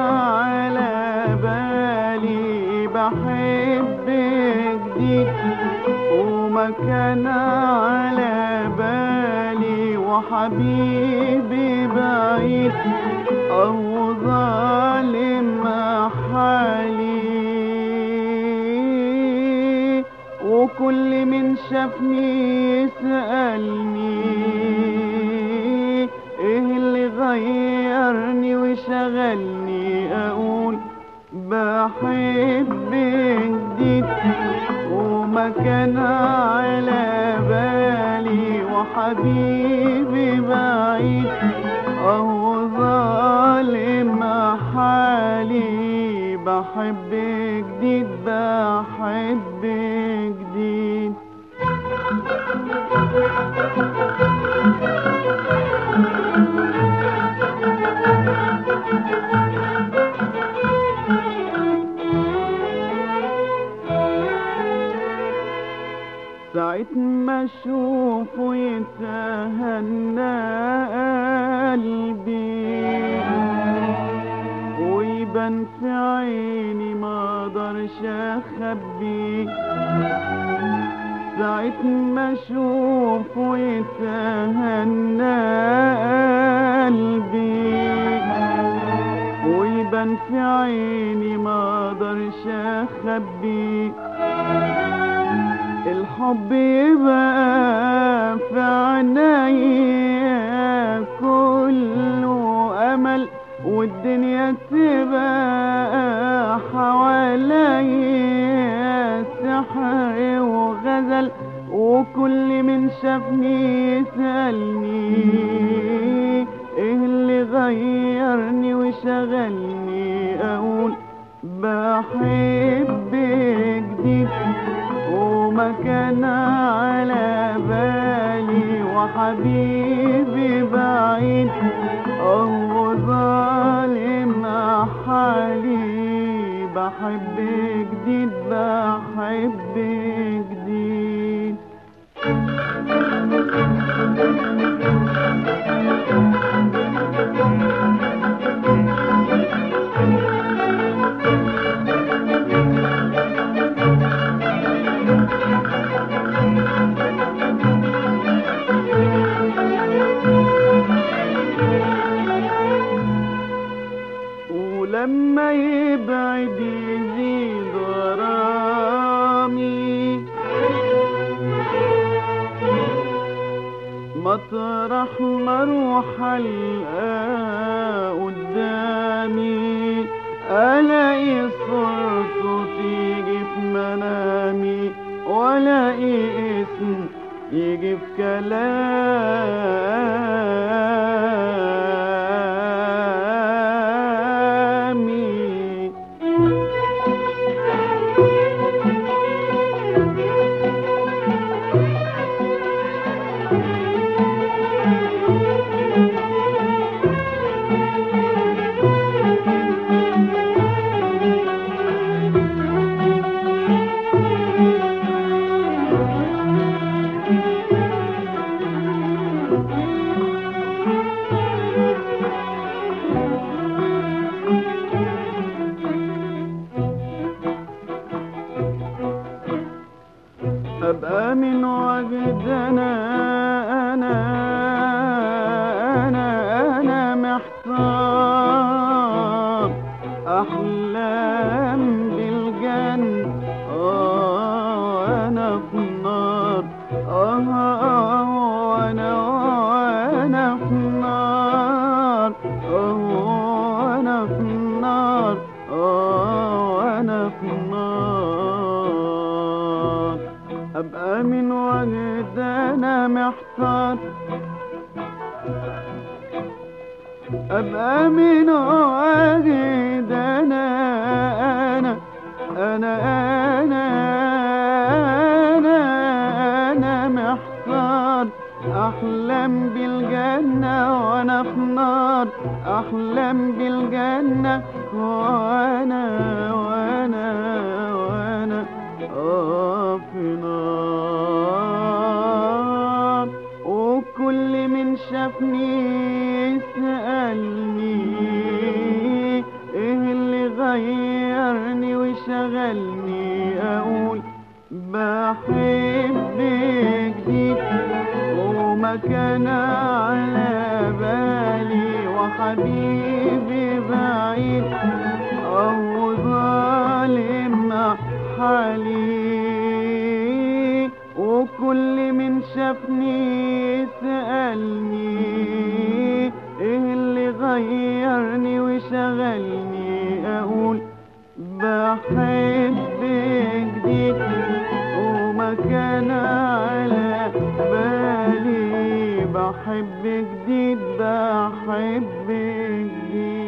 على بالي بحب جديد وما كان على بالي وحبيبي بعيد أو ظالم حالي وكل من شافني يسألني ايه اللي غيرني وشغلني اقول بحب جديد وما كان على بالي وحبيبي بعيد أو ظالم حالي بحب جديد بحب جديد ساعة ما اشوفه يتهنى قلبي ويبان في عيني ما اقدرش اخبي ساعة ما اشوفه يتهنى قلبي ويبان في عيني ما اقدرش اخبي الحب يبقى في عينيا كله امل والدنيا تبقى حواليا سحر وغزل وكل من شافني يسألني ايه اللي غيرني وشغلني اقول بحب جديد وما كان على بالي وحبيبي بعيد أو ظالم حالي بحب جديد بحب جديد ولما يبعد يزيد غرامي مطرح ما اروح القاه قدامي الاقي صورته تيجي في منامي والاقي اسم يجي في كلامي ابقى من وجد انا انا انا انا محتار احلام بالجنة اه انا في النار اه آه، انا انا في النار اه انا في النار اه انا في النار ابقى من وجد انا محتار ابقى من وجد انا انا انا انا انا انا محتار احلم بالجنة وانا في نار احلم بالجنة وانا وانا وانا آه في نار وكل من شافني يسألني ايه وشغلني اقول بحب جديد وما كان على بالي وحبيبي بعيد او ظالم حالي وكل من شافني سألني ايه اللي غيرني وشغلني اقول بحب جديد وما كان على بالي بحب جديد بحب جديد